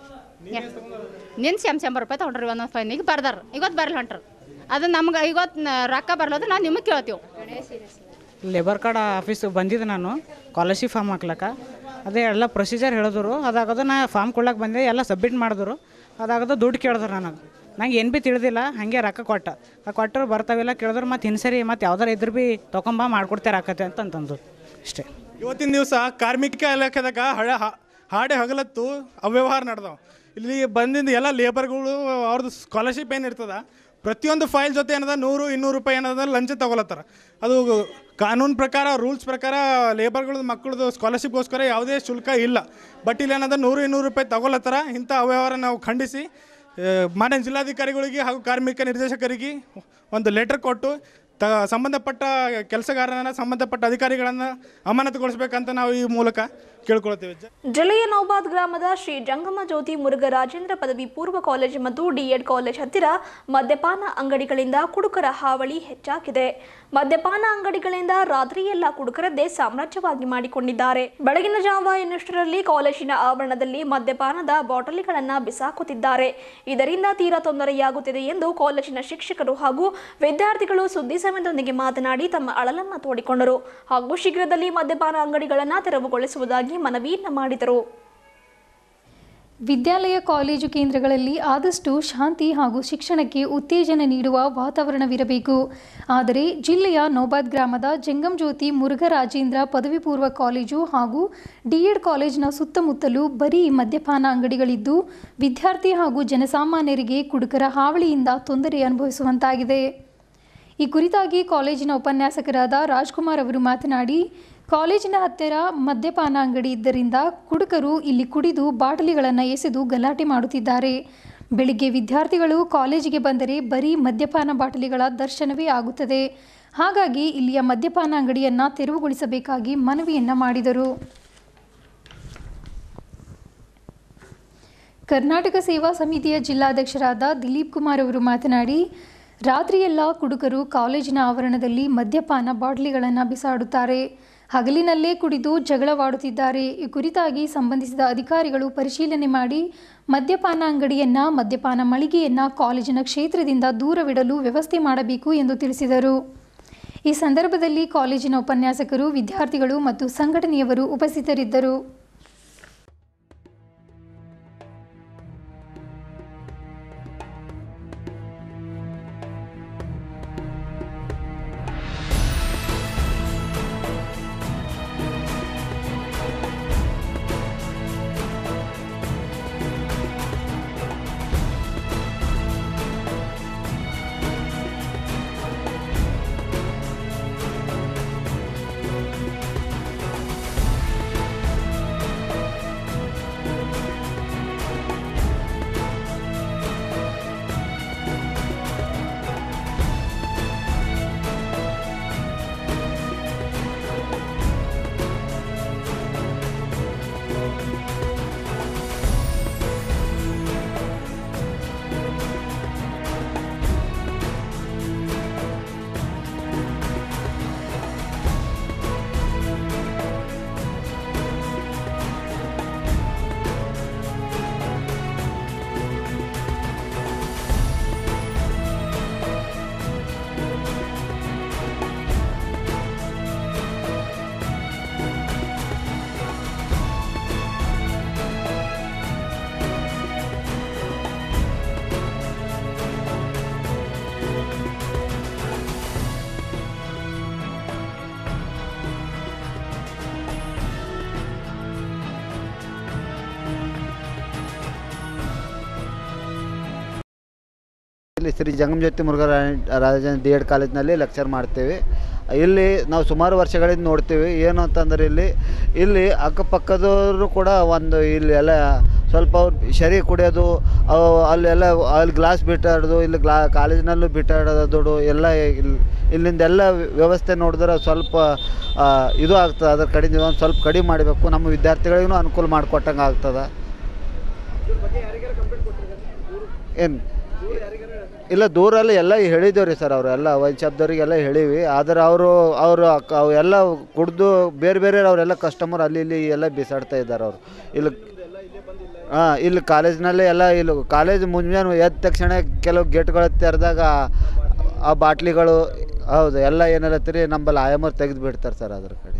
ನಿನ್ನ ಸೆಮ್ ಎಂಬತ್ತು ರೂಪಾಯಿ ತೊಗೊಂಡ್ರಿ ಒಂದೊಂದು ಫೈನಿಗೆ ಬರ್ದಾರ ಇವತ್ತು ಬರಲ್ಲ ಹೊಂಟ್ರ ಅದು ನಮ್ಗೆ ಇವತ್ತು ನ- ರೊಕ್ಕ ಬರ್ಲದ್ರೆ ನಾವು ನಿಮಗೆ ಕೇಳ್ತೀವಿ ಲೇಬರ್ ಕಾರ್ಡ್ ಆಫೀಸ್ ಬಂದಿದ್ದೆ ನಾನು ಸ್ಕಾಲರ್ಶಿಪ್ ಫಾರ್ಮ್ ಹಾಕ್ಲಕ್ಕ ಅದೇ ಎಲ್ಲ ಪ್ರೊಸೀಜರ್ ಹೇಳಿದ್ರು ಅದಾಗದು ನಾ ಫಾರ್ಮ್ ಕೊಡ್ಲಕ್ಕೆ ಬಂದೆ ಎಲ್ಲ ಸಬ್ಮಿಟ್ ಮಾಡಿದ್ರು ಅದಾಗದು ದುಡ್ಡು ಕೇಳಿದ್ರು ನನಗೆ ನಂಗೆ ಏನು ಭೀ ತಿಳಿದಿಲ್ಲ ಹಾಗೆ ರೊಕ್ಕ ಕೊಟ್ಟ ಆ ಕೊಟ್ಟರು ಬರ್ತಾವಿಲ್ಲ ಕೇಳಿದ್ರು ಮತ್ತು ಹಿಂಸರಿ ಮತ್ತು ಯಾವ್ದಾರು ಇದ್ರ ಭೀ ತೊಗೊಂಬ ಮಾಡ್ಕೊಡ್ತಾರೆ ಆಕತೆ ಅಂತ ಅಂತಂದು ಅಷ್ಟೇ ಇವತ್ತಿನ ದಿವಸ ಕಾರ್ಮಿಕ ಇಲಾಖೆದಾಗ ಹಳ ಹ- ಹಾಡೆ ಹಗಲತ್ತು ಅವ್ಯವಹಾರ ನಡೆದವು ಇಲ್ಲಿ ಬಂದಿಂದ ಎಲ್ಲ ಲೇಬರ್ಗಳು ಅವ್ರದ್ದು ಸ್ಕಾಲರ್ಶಿಪ್ ಏನು ಇರ್ತದ ಪ್ರತಿಯೊಂದು ಫೈಲ್ ಜೊತೆ ಏನದ ನೂರು ಇನ್ನೂರು ರೂಪಾಯಿ ಏನದ ಲಂಚ ತಗೊಳತ್ತಾರ ಅದು ಕಾನೂನು ಪ್ರಕಾರ ರೂಲ್ಸ್ ಪ್ರಕಾರ ಲೇಬರ್ಗಳದ್ದು ಮಕ್ಕಳದು ಸ್ಕಾಲರ್ಶಿಪ್ಗೋಸ್ಕರ ಯಾವುದೇ ಶುಲ್ಕ ಇಲ್ಲ ಬಟ್ ಇಲ್ಲಿ ಏನದ ನೂರು ಇನ್ನೂರು ರೂಪಾಯಿ ತಗೊಳತ್ತಾರ ಇಂಥ ಅವ್ಯವಹಾರ ನಾವು ಖಂಡಿಸಿ ಆ, ಮಾನ್ಯ ಜಿಲ್ಲಾಧಿಕಾರಿಗಳಿಗೆ ಹಾಗೂ ಕಾರ್ಮಿಕ ನಿರ್ದೇಶಕರಿಗೆ ಒಂದು ಲೆಟರ್ ಕೊಟ್ಟು ತ ಸಂಬಂಧಪಟ್ಟ ಕೆಲಸಗಾರರನ್ನ ಸಂಬಂಧಪಟ್ಟ ಅಧಿಕಾರಿಗಳನ್ನು ಅಮಾನತುಗೊಳಿಸ್ಬೇಕಂತ ನಾವು ಈ ಮೂಲಕ ಕೇಳ್ಕೊಳ್ತೇವೆ ಜ- ಜಿಲ್ಲೆಯ ನೌಬಾದ್ ಗ್ರಾಮದ ಶ್ರೀ ಜಂಗಮ ಜ್ಯೋತಿ ಮುರುಘರಾಜೇಂದ್ರ ಪದವಿ ಪೂರ್ವ ಕಾಲೇಜು ಮತ್ತು ಡಿಎಡ್ ಕಾಲೇಜ್ ಹತ್ತಿರ ಮದ್ಯಪಾನ ಅಂಗಡಿಗಳಿಂದ ಕುಡುಕರ ಹಾವಳಿ ಹೆಚ್ಚಾಗಿದೆ ಮದ್ಯಪಾನ ಅಂಗಡಿಗಳಿಂದ ರಾತ್ರಿಯೆಲ್ಲ ಕುಡುಕರದ್ದೇ ಸಾಮ್ರಾಜ್ಯವಾಗಿ ಮಾಡಿಕೊಂಡಿದ್ದಾರೆ ಬೆಳಗಿನ ಜಾವ ಎನ್ನುಷ್ಟರಲ್ಲಿ ಕಾಲೇಜಿನ ಆವರಣದಲ್ಲಿ ಮದ್ಯಪಾನದ ಬಾಟಲಿಗಳನ್ನು ಬಿಸಾಕುತ್ತಿದ್ದಾರೆ ಇದರಿಂದ ತೀರಾ ತೊಂದರೆಯಾಗುತ್ತಿದೆ ಎಂದು ಕಾಲೇಜಿನ ಶಿಕ್ಷಕರು ಹಾಗೂ ವಿದ್ಯಾರ್ಥಿಗಳು ಸುದ್ದಿ ಸಮಯದೊಂದಿಗೆ ಮಾತನಾಡಿ ತಮ್ಮ ಅಳಲನ್ನು ತೋಡಿಕೊಂಡರು ಹಾಗೂ ಶೀಘ್ರದಲ್ಲಿ ಮದ್ಯಪಾನ ಅಂಗಡಿಗಳನ್ನು ತೆರವುಗೊಳಿಸುವುದಾಗಿ ಮನವಿಯನ್ನ ಮಾಡಿದರು ವಿದ್ಯಾಲಯ ಕಾಲೇಜು ಕೇಂದ್ರಗಳಲ್ಲಿ ಆದಷ್ಟು ಶಾಂತಿ ಹಾಗೂ ಶಿಕ್ಷಣಕ್ಕೆ ಉತ್ತೇಜನ ನೀಡುವ ವಾತಾವರಣವಿರಬೇಕು ಆದರೆ ಜಿಲ್ಲೆಯ ನೌಬಾದ್ ಗ್ರಾಮದ ಜಂಗಮ್ ಜ್ಯೋತಿ ಮುರುಘರಾಜೇಂದ್ರ ಪದವಿ ಪೂರ್ವ ಕಾಲೇಜು ಹಾಗೂ ಡಿಎಡ್ ಕಾಲೇಜಿನ ಸುತ್ತಮುತ್ತಲೂ ಬರೀ ಮದ್ಯಪಾನ ಅಂಗಡಿಗಳಿದ್ದು ವಿದ್ಯಾರ್ಥಿ ಹಾಗೂ ಜನಸಾಮಾನ್ಯರಿಗೆ ಕುಡುಕರ ಹಾವಳಿಯಿಂದ ತೊಂದರೆ ಅನುಭವಿಸುವಂತಾಗಿದೆ ಈ ಕುರಿತಾಗಿ ಕಾಲೇಜಿನ ಉಪನ್ಯಾಸಕರಾದ ರಾಜ್ಕುಮಾರ್ ಅವರು ಮಾತನಾಡಿ ಕಾಲೇಜಿನ ಹತ್ತಿರ ಮದ್ಯಪಾನ ಅಂಗಡಿ ಇದ್ದರಿಂದ ಕುಡುಕರು ಇಲ್ಲಿ ಕುಡಿದು ಬಾಟಲಿಗಳನ್ನು ಎಸೆದು ಗಲಾಟೆ ಮಾಡುತ್ತಿದ್ದಾರೆ ಬೆಳಿಗ್ಗೆ ವಿದ್ಯಾರ್ಥಿಗಳು ಕಾಲೇಜಿಗೆ ಬಂದರೆ ಬರೀ ಮದ್ಯಪಾನ ಬಾಟಲಿಗಳ ದರ್ಶನವೇ ಆಗುತ್ತದೆ ಹಾಗಾಗಿ ಇಲ್ಲಿಯ ಮದ್ಯಪಾನ ಅಂಗಡಿಯನ್ನು ತೆರವುಗೊಳಿಸಬೇಕಾಗಿ ಮನವಿಯನ್ನ ಮಾಡಿದರು ಕರ್ನಾಟಕ ಸೇವಾ ಸಮಿತಿಯ ಜಿಲ್ಲಾಧ್ಯಕ್ಷರಾದ ದಿಲೀಪ್ ಕುಮಾರ್ ಅವರು ಮಾತನಾಡಿ ರಾತ್ರಿಯೆಲ್ಲ ಕುಡುಕರು ಕಾಲೇಜಿನ ಆವರಣದಲ್ಲಿ ಮದ್ಯಪಾನ ಬಾಟಲಿಗಳನ್ನು ಬಿಸಾಡುತ್ತಾರೆ ಹಗಲಿನಲ್ಲೇ ಕುಡಿದು ಜಗಳವಾಡುತ್ತಿದ್ದಾರೆ ಈ ಕುರಿತಾಗಿ ಸಂಬಂಧಿಸಿದ ಅಧಿಕಾರಿಗಳು ಪರಿಶೀಲನೆ ಮಾಡಿ ಮದ್ಯಪಾನ ಅಂಗಡಿಯನ್ನ ಮದ್ಯಪಾನ ಮಳಿಗೆಯನ್ನ ಕಾಲೇಜಿನ ಕ್ಷೇತ್ರದಿಂದ ದೂರವಿಡಲು ವ್ಯವಸ್ಥೆ ಮಾಡಬೇಕು ಎಂದು ತಿಳಿಸಿದರು ಈ ಸಂದರ್ಭದಲ್ಲಿ ಕಾಲೇಜಿನ ಉಪನ್ಯಾಸಕರು ವಿದ್ಯಾರ್ಥಿಗಳು ಮತ್ತು ಸಂಘಟನೆಯವರು ಉಪಸ್ಥಿತರಿದ್ದರು ಶ್ರೀ ಜಂಗಮಜ್ಯೋತಿ ಮುರುಘರಾಜನ್ ಡಿ ಎಡ್ ಕಾಲೇಜ್ನಲ್ಲಿ ಲೆಕ್ಚರ್ ಮಾಡ್ತೀವಿ ಇಲ್ಲಿ ನಾವು ಸುಮಾರು ವರ್ಷಗಳಿಂದ ನೋಡ್ತೀವಿ ಏನು ಅಂತಂದ್ರೆ ಇಲ್ಲಿ ಇಲ್ಲಿ ಅಕ್ಕಪಕ್ಕದವರು ಕೂಡ ಒಂದು ಇಲ್ಲಿ ಎಲ್ಲ ಸ್ವಲ್ಪ ಅವ್ರು ಶರಿ ಕುಡಿಯೋದು ಅವು ಅಲ್ಲೆಲ್ಲ ಅಲ್ಲಿ ಗ್ಲಾಸ್ ಬಿಟ್ಟಾಡೋದು ಇಲ್ಲಿ ಗ್ಲಾ ಕಾಲೇಜಿನಲ್ಲೂ ಬಿಟ್ಟಾಡೋದು ಎಲ್ಲ ಇಲ್ಲಿ ಇಲ್ಲಿಂದೆಲ್ಲ ವ್ಯವಸ್ಥೆ ನೋಡಿದ್ರೆ ಸ್ವಲ್ಪ ಆ, ಇದು ಆಗ್ತದೆ ಅದ್ರ ಕಡಿಮೆ ಒಂದು ಸ್ವಲ್ಪ ಕಡಿಮೆ ಮಾಡಬೇಕು ನಮ್ಮ ವಿದ್ಯಾರ್ಥಿಗಳಿಗೂ ಅನುಕೂಲ ಮಾಡಿಕೊಟ್ಟಂಗೆ ಆಗ್ತದೆ ಏನು ಇಲ್ಲ ದೂರಲ್ಲಿ ಎಲ್ಲ ಹೇಳಿದ್ದೇವೆ ರೀ ಸರ್ ಅವರೆಲ್ಲ ವೈನ್ ಶಾಪ್ದವ್ರಿಗೆಲ್ಲ ಹೇಳೀವಿ ಆದ್ರೆ ಅವರು ಅವರು ಎಲ್ಲ ಕುಡ್ದು ಬೇರೆ ಬೇರೆ ಅವರೆಲ್ಲ ಕಸ್ಟಮರ್ ಅಲ್ಲಿ ಇಲ್ಲಿ ಎಲ್ಲ ಬಿಸಾಡ್ತಾ ಇದ್ದಾರೆ ಅವರು ಇಲ್ಲಿ ಹಾಂ ಇಲ್ಲಿ ಕಾಲೇಜ್ನಲ್ಲೇ ಎಲ್ಲ ಇಲ್ಲಿ ಕಾಲೇಜ್ ಮುಂಜಾನೆ ಎದ್ದ ತಕ್ಷಣ ಕೆಲವು ಗೇಟ್ಗಳು ತೆರೆದಾಗ ಆ ಬಾಟ್ಲಿಗಳು ಹೌದು ಎಲ್ಲ ಏನಿರತ್ತೀರಿ ನಮ್ಮಲ್ಲಿ ಆಯಮರ್ ತೆಗೆದು ಬಿಡ್ತಾರೆ ಸರ್ ಅದ್ರ ಕಡೆ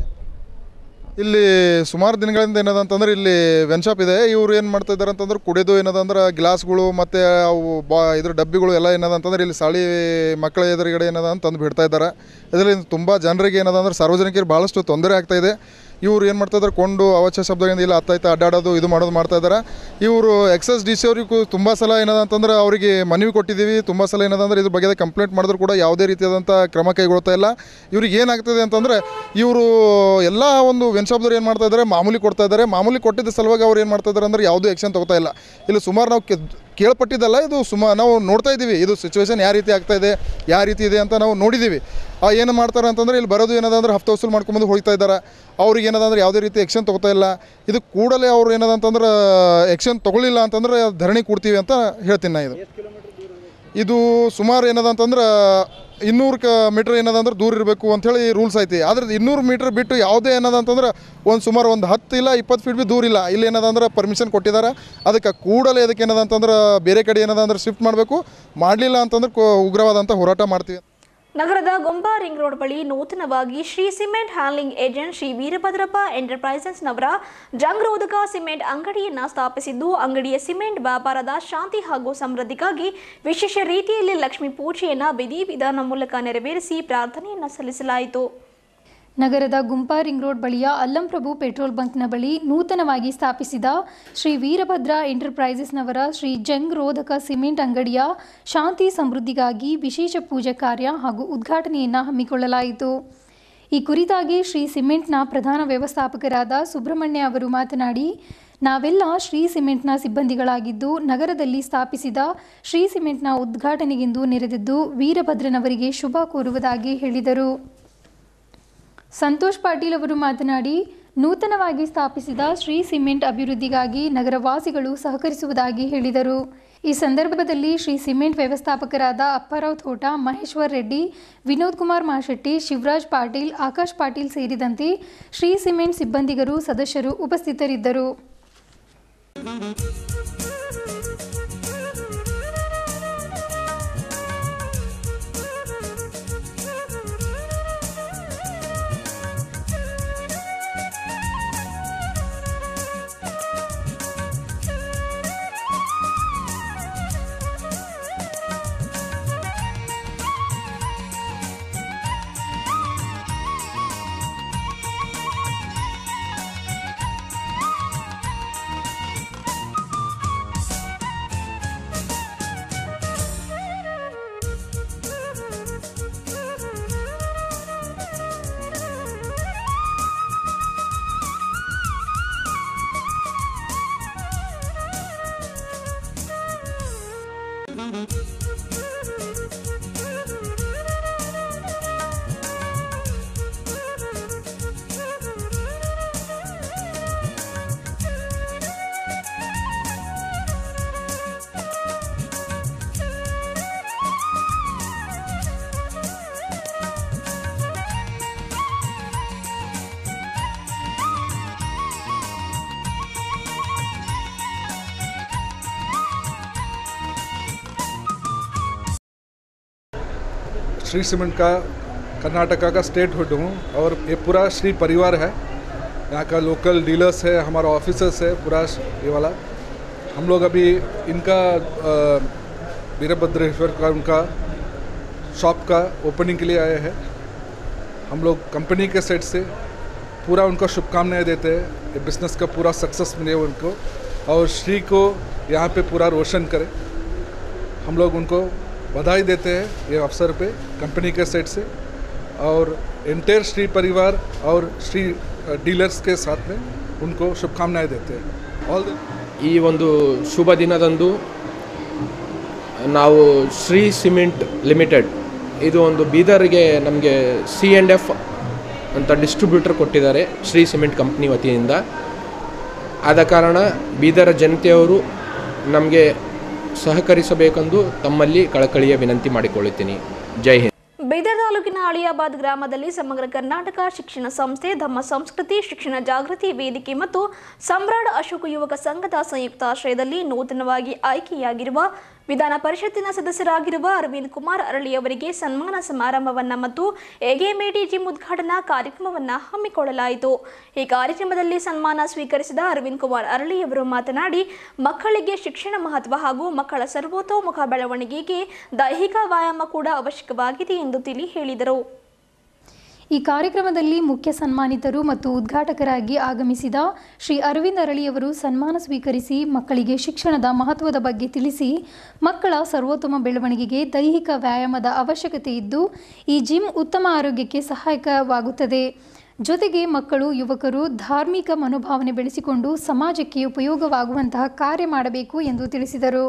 ಇಲ್ಲಿ ಸುಮಾರು ದಿನಗಳಿಂದ ಏನದ ಅಂತಂದ್ರೆ ಇಲ್ಲಿ ವೆನ್ ಶಾಪ್ ಇದೆ ಇವ್ರು ಏನು ಮಾಡ್ತಾ ಇದ್ದಾರೆ ಅಂತಂದ್ರೆ ಕುಡಿಯೋದು ಏನದ ಅಂದ್ರೆ ಗ್ಲಾಸ್ಗಳು ಮತ್ತು ಅವು ಬಾ ಇದ್ರ ಡಬ್ಬಿಗಳು ಎಲ್ಲ ಏನದ ಅಂತಂದ್ರೆ ಇಲ್ಲಿ ಸಾಳಿ ಮಕ್ಕಳ ಎದುರುಗಡೆ ಏನದ ಅಂತ ತಂದು ಬಿಡ್ತಾ ಇದ್ದಾರೆ ಇದರಿಂದ ತುಂಬ ಜನರಿಗೆ ಏನದ ಅಂದ್ರೆ ಸಾರ್ವಜನಿಕರಿಗೆ ಭಾಳಷ್ಟು ತೊಂದರೆ ಆಗ್ತಾ ಇದೆ ಇವ್ರು ಏನು ಮಾಡ್ತಾ ಇದ್ದಾರೆ ಕೊಂಡು ಅವಾಚ್ಯ ಶಬ್ದಗಳಿಂದ ಇಲ್ಲಿ ಹತ್ತೈತೆ ಅಡ್ಡಾಡೋದು ಇದು ಮಾಡೋದು ಮಾಡ್ತಾ ಇದ್ದಾರೆ ಇವರು ಎಕ್ಸೈಸ್ ಡಿ ಸಿ ಅವರಿಗೂ ತುಂಬ ಸಲ ಏನದ ಅಂತಂದ್ರೆ ಅವರಿಗೆ ಮನವಿ ಕೊಟ್ಟಿದ್ದೀವಿ ತುಂಬ ಸಲ ಏನದ ಅಂದ್ರೆ ಇದ್ರ ಬಗ್ಗೆ ಕಂಪ್ಲೇಂಟ್ ಮಾಡಿದ್ರು ಕೂಡ ಯಾವುದೇ ರೀತಿಯಾದಂಥ ಕ್ರಮ ಕೈಗೊಳ್ತಾ ಇಲ್ಲ ಇವ್ರಿಗೆ ಏನಾಗ್ತದೆ ಅಂತಂದರೆ ಇವರು ಎಲ್ಲ ಒಂದು ವೆನ್ ಶಾಪ್ದವ್ರು ಏನು ಮಾಡ್ತಾ ಇದ್ದಾರೆ ಮಾಮೂಲಿ ಕೊಡ್ತಾ ಇದ್ದಾರೆ ಮಾಮೂಲಿ ಕೊಟ್ಟಿದ್ದ ಸಲುವಾಗಿ ಅವ್ರು ಏನು ಮಾಡ್ತಾ ಇದ್ದಾರೆ ಅಂದ್ರೆ ಯಾವುದೂ ಆ್ಯಕ್ಷನ್ ತಗೋತಾ ಇಲ್ಲ ಇಲ್ಲಿ ಸುಮಾರು ನಾವು ಕೆ- ಕೇಳ್ಪಟ್ಟಿದ್ದಲ್ಲ ಇದು ಸುಮಾ ನಾವು ನೋಡ್ತಾ ಇದ್ದೀವಿ ಇದು ಸಿಚುವೇಶನ್ ಯಾವ ರೀತಿ ಆಗ್ತಾ ಇದೆ ಯಾವ ರೀತಿ ಇದೆ ಅಂತ ನಾವು ನೋಡಿದ್ದೀವಿ ಆ ಏನು ಮಾಡ್ತಾರೆ ಅಂತಂದ್ರೆ ಇಲ್ಲಿ ಬರೋದು ಏನದ ಅಂದ್ರೆ ಹಫ್ತ ವಸೂಲು ಮಾಡ್ಕೊಂಬಂದು ಹೋಗ್ತಾ ಇದ್ದಾರೆ ಅವ್ರಿಗೆ ಏನದ ಅಂದ್ರೆ ಯಾವುದೇ ರೀತಿ ಆ್ಯಕ್ಷನ್ ತಗೋತಾ ಇಲ್ಲ ಇದು ಕೂಡಲೇ ಅವ್ರು ಏನದ ಅಂತಂದ್ರೆ ಆ್ಯಕ್ಷನ್ ತಗೊಳ್ಳಿಲ್ಲ ಅಂತಂದ್ರೆ ಧರಣಿ ಕೊಡ್ತೀವಿ ಅಂತ ಹೇಳ್ತೀನಿ ನಾ ಇದು ಇದು ಸುಮಾರು ಏನದ ಅಂತಂದ್ರೆ ಇನ್ನೂರು ಕ ಮೀಟ್ರ್ ಏನದ ಅಂದ್ರೆ ದೂರ ಇರಬೇಕು ಅಂಥೇಳಿ ರೂಲ್ಸ್ ಐತಿ ಆದ್ರೆ ಇನ್ನೂರು ಮೀಟ್ರ್ ಬಿಟ್ಟು ಯಾವುದೇ ಏನದ ಅಂತಂದ್ರೆ ಒಂದು ಸುಮಾರು ಒಂದು ಹತ್ತು ಇಲ್ಲ ಇಪ್ಪತ್ತು ಫೀಟ್ ಬಿ ದೂರ ಇಲ್ಲ ಇಲ್ಲಿ ಏನದ ಅಂದ್ರೆ ಪರ್ಮಿಷನ್ ಕೊಟ್ಟಿದ್ದಾರೆ ಅದಕ್ಕೆ ಕೂಡಲೇ ಅದಕ್ಕೆ ಏನದ ಅಂತಂದ್ರೆ ಬೇರೆ ಕಡೆ ಏನದ ಅಂದ್ರೆ ಶಿಫ್ಟ್ ಮಾಡಬೇಕು ಮಾಡಲಿಲ್ಲ ಅಂತಂದ್ರೆ ಕೋ- ಉಗ್ರವಾದಂಥ ಹೋರಾಟ ಮಾಡ್ತೀವಿ ನಗರದ ಗೊಂಬಾ ರಿಂಗ್ ರೋಡ್ ಬಳಿ ನೂತನವಾಗಿ Shree cement handling agent Shri Veerabhadrappa ಎಂಟರ್ಪ್ರೈಸಸ್ನವರ ಜಂಗ್ರೋಧಕ ಸಿಮೆಂಟ್ ಅಂಗಡಿಯನ್ನ ಸ್ಥಾಪಿಸಿದ್ದು ಅಂಗಡಿಯ ಸಿಮೆಂಟ್ ವ್ಯಾಪಾರದ ಶಾಂತಿ ಹಾಗೂ ಸಮೃದ್ಧಿಗಾಗಿ ವಿಶೇಷ ರೀತಿಯಲ್ಲಿ ಲಕ್ಷ್ಮೀ ಪೂಜೆಯನ್ನ ವಿಧಿವಿಧಾನ ಮೂಲಕ ನೆರವೇರಿಸಿ ಪ್ರಾರ್ಥನೆಯನ್ನ ಸಲ್ಲಿಸಲಾಯಿತು ನಗರದ ಗುಂಪಾ ರಿಂಗ್ ರೋಡ್ ಬಳಿಯ ಅಲ್ಲಂಪ್ರಭು ಪೆಟ್ರೋಲ್ ಬಂಕ್ನ ಬಳಿ ನೂತನವಾಗಿ ಸ್ಥಾಪಿಸಿದ ಶ್ರೀ ವೀರಭದ್ರ ಎಂಟರ್ಪ್ರೈಸಸ್ನವರ ಶ್ರೀ ಜಂಗ್ ರೋಧಕ ಸಿಮೆಂಟ್ ಅಂಗಡಿಯ ಶಾಂತಿ ಸಮೃದ್ಧಿಗಾಗಿ ವಿಶೇಷ ಪೂಜಾ ಕಾರ್ಯ ಹಾಗೂ ಉದ್ಘಾಟನೆಯನ್ನು ಹಮ್ಮಿಕೊಳ್ಳಲಾಯಿತು ಈ ಕುರಿತಾಗಿ ಶ್ರೀ ಸಿಮೆಂಟ್ನ ಪ್ರಧಾನ ವ್ಯವಸ್ಥಾಪಕರಾದ ಸುಬ್ರಹ್ಮಣ್ಯ ಅವರು ಮಾತನಾಡಿ ನಾವೆಲ್ಲ ಶ್ರೀ ಸಿಮೆಂಟ್ನ ಸಿಬ್ಬಂದಿಗಳಾಗಿದ್ದು ನಗರದಲ್ಲಿ ಸ್ಥಾಪಿಸಿದ ಶ್ರೀ ಸಿಮೆಂಟ್ನ ಉದ್ಘಾಟನೆಗೆಂದು ನೆರೆದಿದ್ದು ವೀರಭದ್ರನವರಿಗೆ ಶುಭ ಕೋರುವುದಾಗಿ ಹೇಳಿದರು ಸಂತೋಷ್ ಪಾಟೀಲ್ ಅವರು ಮಾತನಾಡಿ ನೂತನವಾಗಿ ಸ್ಥಾಪಿಸಿದ ಶ್ರೀ ಸಿಮೆಂಟ್ ಅಭಿವೃದ್ಧಿಗಾಗಿ ನಗರವಾಸಿಗಳು ಸಹಕರಿಸುವುದಾಗಿ ಹೇಳಿದರು ಈ ಸಂದರ್ಭದಲ್ಲಿ ಶ್ರೀ ಸಿಮೆಂಟ್ ವ್ಯವಸ್ಥಾಪಕರಾದ ಅಪ್ಪಾರಾವ್ ತೋಟ ಮಹೇಶ್ವರ್ ರೆಡ್ಡಿ ವಿನೋದ್ ಕುಮಾರ್ ಮಾಶೆಟ್ಟಿ ಶಿವರಾಜ್ ಪಾಟೀಲ್ ಆಕಾಶ್ ಪಾಟೀಲ್ ಸೇರಿದಂತೆ ಶ್ರೀ ಸಿಮೆಂಟ್ ಸಿಬ್ಬಂದಿಗರು ಸದಸ್ಯರು ಉಪಸ್ಥಿತರಿದ್ದರು श्री सीमेंट का कर्नाटका का स्टेट हेड हूँ और ये पूरा श्री परिवार है यहाँ का लोकल डीलर्स है हमारा ऑफिसर्स है पूरा ये वाला हम लोग अभी इनका अ, वीरभद्रेश्वर का उनका शॉप का ओपनिंग के लिए आए हैं हम लोग कंपनी के सेट से पूरा उनको शुभकामनाएं देते हैं ये बिज़नेस का पूरा सक्सेस मिले उनको और श्री को यहाँ पे पूरा रोशन करें हम लोग उनको बधाई देते हैं ये अवसर पे कंपनी के सेट से और एंटेयर श्री परिवार और श्री डीलर्स के साथ में उनको शुभकामनाएं देते हैं ऑल द ಈ ಒಂದು ಶುಭ ದಿನದಂದು ನಾವು ಶ್ರೀ ಸಿಮೆಂಟ್ ಲಿಮಿಟೆಡ್ ಇದು ಒಂದು ಬೀದರ್ಗೆ ನಮಗೆ ಸಿ ಆ್ಯಂಡ್ ಎಫ್ ಅಂತ ಡಿಸ್ಟ್ರಿಬ್ಯೂಟರ್ ಕೊಟ್ಟಿದ್ದಾರೆ ಶ್ರೀ ಸಿಮೆಂಟ್ ಕಂಪ್ನಿ ವತಿಯಿಂದ ಆದ ಕಾರಣ ಬೀದರ ಜನತೆಯವರು ನಮಗೆ ಸಹಕರಿಸಬೇಕೆಂದು ತಮ್ಮಲ್ಲಿ ಕಳಕಳಿಯ ವಿನಂತಿ ಮಾಡಿಕೊಳ್ಳುತ್ತೀನಿ ಜೈ ಹಿಂದ್ ಬೀದರ್ ತಾಲೂಕಿನ ಅಳಿಯಾಬಾದ್ ಗ್ರಾಮದಲ್ಲಿ ಸಮಗ್ರ ಕರ್ನಾಟಕ ಶಿಕ್ಷಣ ಸಂಸ್ಥೆ ಧಮ್ಮ ಸಂಸ್ಕೃತಿ ಶಿಕ್ಷಣ ಜಾಗೃತಿ ವೇದಿಕೆ ಮತ್ತು ಸಮ್ರಾಟ್ ಅಶೋಕ ಯುವಕ ಸಂಘದ ಸಂಯುಕ್ತ ಆಶ್ರಯದಲ್ಲಿ ನೂತನವಾಗಿ ಆಯ್ಕೆಯಾಗಿರುವ ವಿಧಾನ ಪರಿಷತ್ತಿನ ಸದಸ್ಯರಾಗಿರುವ ಅರವಿಂದ್ ಕುಮಾರ್ ಅರಳಿ ಅವರಿಗೆ ಸನ್ಮಾನ ಸಮಾರಂಭವನ್ನ ಮತ್ತು ಎಗೆಮೇಡಿ ಜಿಮ್ ಉದ್ಘಾಟನಾ ಕಾರ್ಯಕ್ರಮವನ್ನ ಹಮ್ಮಿಕೊಳ್ಳಲಾಯಿತು ಈ ಕಾರ್ಯಕ್ರಮದಲ್ಲಿ ಸನ್ಮಾನ ಸ್ವೀಕರಿಸಿದ ಅರವಿಂದ್ ಕುಮಾರ್ ಅರಳಿ ಅವರು ಮಾತನಾಡಿ ಮಕ್ಕಳಿಗೆ ಶಿಕ್ಷಣ ಮಹತ್ವ ಹಾಗೂ ಮಕ್ಕಳ ಸರ್ವತೋಮುಖ ಬೆಳವಣಿಗೆಗೆ ದೈಹಿಕ ವ್ಯಾಯಾಮ ಕೂಡ ಅವಶ್ಯಕವಾಗಿದೆ ಎಂದು ತಿಳಿ ಹೇಳಿದರು ಈ ಕಾರ್ಯಕ್ರಮದಲ್ಲಿ ಮುಖ್ಯ ಸನ್ಮಾನಿತರು ಮತ್ತು ಉದ್ಘಾಟಕರಾಗಿ ಆಗಮಿಸಿದ ಶ್ರೀ ಅರವಿಂದ್ ಅರಳಿಯವರು ಸನ್ಮಾನ ಸ್ವೀಕರಿಸಿ ಮಕ್ಕಳಿಗೆ ಶಿಕ್ಷಣದ ಮಹತ್ವದ ಬಗ್ಗೆ ತಿಳಿಸಿ ಮಕ್ಕಳ ಸರ್ವೋತ್ತಮ ಬೆಳವಣಿಗೆಗೆ ದೈಹಿಕ ವ್ಯಾಯಾಮದ ಅವಶ್ಯಕತೆ ಇದ್ದು ಈ ಜಿಮ್ ಉತ್ತಮ ಆರೋಗ್ಯಕ್ಕೆ ಸಹಾಯಕವಾಗುತ್ತದೆ ಜೊತೆಗೆ ಮಕ್ಕಳು ಯುವಕರು ಧಾರ್ಮಿಕ ಮನೋಭಾವನೆ ಬೆಳೆಸಿಕೊಂಡು ಸಮಾಜಕ್ಕೆ ಉಪಯೋಗವಾಗುವಂತಹ ಕಾರ್ಯ ಮಾಡಬೇಕು ಎಂದು ತಿಳಿಸಿದರು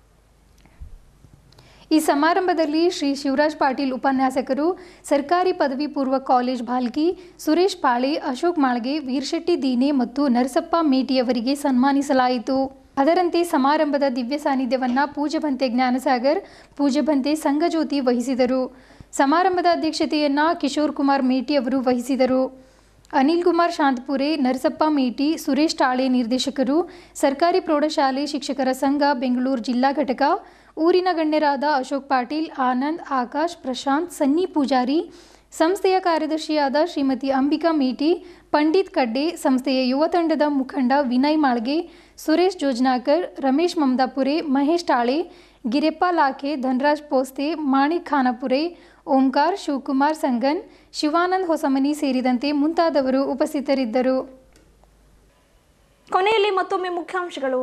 ಈ ಸಮಾರಂಭದಲ್ಲಿ ಶ್ರೀ ಶಿವರಾಜ್ ಪಾಟೀಲ್ ಉಪನ್ಯಾಸಕರು ಸರ್ಕಾರಿ ಪದವಿ ಪೂರ್ವ ಕಾಲೇಜ್ ಭಾಲ್ಕಿ ಸುರೇಶ್ ಪಾಳೆ ಅಶೋಕ್ ಮಾಳ್ಗೆ ವೀರಶೆಟ್ಟಿ ದೀನೆ ಮತ್ತು ನರಸಪ್ಪ ಮೇಟಿಯವರಿಗೆ ಸನ್ಮಾನಿಸಲಾಯಿತು ಅದರಂತೆ ಸಮಾರಂಭದ ದಿವ್ಯ ಸಾನ್ನಿಧ್ಯವನ್ನ ಪೂಜಭಂತೆ ಜ್ಞಾನಸಾಗರ್ ಪೂಜಭಂತೆ ಸಂಘಜ್ಯೋತಿ ವಹಿಸಿದರು ಸಮಾರಂಭದ ಅಧ್ಯಕ್ಷತೆಯನ್ನ ಕಿಶೋರ್ ಕುಮಾರ್ ಮೇಟಿ ಅವರು ವಹಿಸಿದರು ಅನಿಲ್ ಕುಮಾರ್ ಶಾಂತಪುರೆ ನರಸಪ್ಪ ಮೇಟಿ ಸುರೇಶ್ ಟಾಳೆ ನಿರ್ದೇಶಕರು ಸರ್ಕಾರಿ ಪ್ರೌಢಶಾಲೆ ಶಿಕ್ಷಕರ ಸಂಘ ಬೆಂಗಳೂರು ಜಿಲ್ಲಾ ಘಟಕ ಊರಿನ ಗಣ್ಯರಾದ ಅಶೋಕ್ ಪಾಟೀಲ್ ಆನಂದ್ ಆಕಾಶ್ ಪ್ರಶಾಂತ್ ಸನ್ನಿ ಪೂಜಾರಿ ಸಂಸ್ಥೆಯ ಕಾರ್ಯದರ್ಶಿಯಾದ ಶ್ರೀಮತಿ ಅಂಬಿಕಾ ಮೇಟಿ ಪಂಡಿತ್ ಕಡ್ಡೆ ಸಂಸ್ಥೆಯ ಯುವ ತಂಡದ ಮುಖಂಡ ವಿನಯ್ ಮಾಳ್ಗೆ ಸುರೇಶ್ ಜೋಜ್ನಾಕರ್ ರಮೇಶ್ ಮಮದಾಪುರೆ ಮಹೇಶ್ ಟಾಳೆ ಗಿರೆಪ್ಪ ಲಾಖೆ ಧನರಾಜ್ ಪೋಸ್ತೆ ಮಾಣಿಕ್ ಖಾನಾಪುರೆ ಓಂಕಾರ್ ಶಿವಕುಮಾರ್ ಸಂಗನ್ ಶಿವಾನಂದ್ ಹೊಸಮನಿ ಸೇರಿದಂತೆ ಮುಂತಾದವರು ಉಪಸ್ಥಿತರಿದ್ದರು ಕೊನೆಯಲ್ಲಿ ಮತ್ತೊಮ್ಮೆ ಮುಖ್ಯಾಂಶಗಳು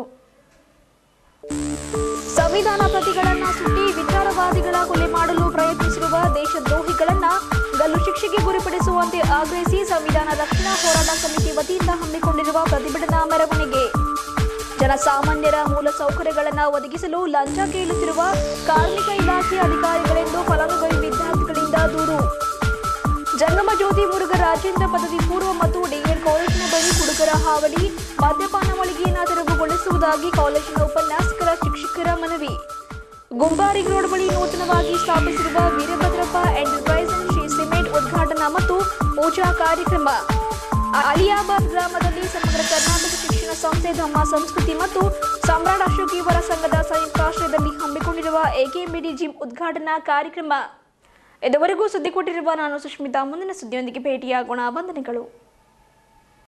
ಸಂವಿಧಾನ ಪ್ರತಿಗಳನ್ನ ಸುಟ್ಟಿ ವಿಚಾರವಾದಿಗಳ ಕೊಲೆ ಮಾಡಲು ಪ್ರಯತ್ನಿಸಿರುವ ದೇಶದ್ರೋಹಿಗಳನ್ನ ಗಲ್ಲು ಶಿಕ್ಷೆಗೆ ಗುರಿಪಡಿಸುವಂತೆ ಆಗ್ರಹಿಸಿ ಸಂವಿಧಾನ ರಕ್ಷಣಾ ಹೋರಾಟ ಸಮಿತಿ ವತಿಯಿಂದ ಹಮ್ಮಿಕೊಂಡಿರುವ ಪ್ರತಿಭಟನಾ ಮೆರವಣಿಗೆ ಜನಸಾಮಾನ್ಯರ ಮೂಲ ಸೌಕರ್ಯಗಳನ್ನು ಒದಗಿಸಲು ಲಂಚ ಕೇಳುತ್ತಿರುವ ಕಾರ್ಮಿಕ ಇಲಾಖೆ ಅಧಿಕಾರಿಗಳೆಂದು ಫಲಾನುಭವಿ ವಿದ್ಯಾರ್ಥಿಗಳಿಂದ ದೂರು ಜಂಗಮ ಜ್ಯೋತಿ ಮುರುಘ ರಾಜೇಂದ್ರ ಪದವಿ ಪೂರ್ವ ಮತ್ತು ಡಿಎಡ್ ಕಾಲೇಜಿನ ಬಳಿ ಹುಡುಗರ ಹಾವಳಿ ಮದ್ಯಪಾನ ಮಳಿಗೆಯನ್ನು ತೆರವುಗೊಳಿಸುವುದಾಗಿ ಕಾಲೇಜಿನ ಉಪನ್ಯಾಸಕರ ಶಿಕ್ಷಕರ ಮನವಿ ಗುಂಬಾರಿ ರೋಡ್ ಬಳಿ ನೂತನವಾಗಿ ಸ್ಥಾಪಿಸಿರುವ Veerabhadrappa enterprise and Shree cement ಉದ್ಘಾಟನಾ ಮತ್ತು ಪೂಜಾ ಕಾರ್ಯಕ್ರಮ ಅಲಿಯಾಬಾದ್ ಗ್ರಾಮದಲ್ಲಿ ಸಮಗ್ರ ಕರ್ನಾಟಕ ಶಿಕ್ಷಣ ಸಂಸ್ಥೆ ಧಮ್ಮ ಸಂಸ್ಕೃತಿ ಮತ್ತು ಸಮ್ರಾಟ್ ಅಶೋಕ್ ಇವರ ಸಂಘದ ಸಂಯುಕ್ತಾಶ್ರಯದಲ್ಲಿ ಹಮ್ಮಿಕೊಂಡಿರುವ ಎಕೆಎಂಬಿಡಿ ಜಿಮ್ ಉದ್ಘಾಟನಾ ಕಾರ್ಯಕ್ರಮ ಇದುವರೆಗೂ ಸುದ್ದಿ ಕೊಟ್ಟಿರುವ ನಾನು ಸುಷ್ಮಿತಾ ಮುಂದಿನ ಸುದ್ದಿಯೊಂದಿಗೆ ಭೇಟಿಯಾಗೋಣ ವಂದನೆಗಳು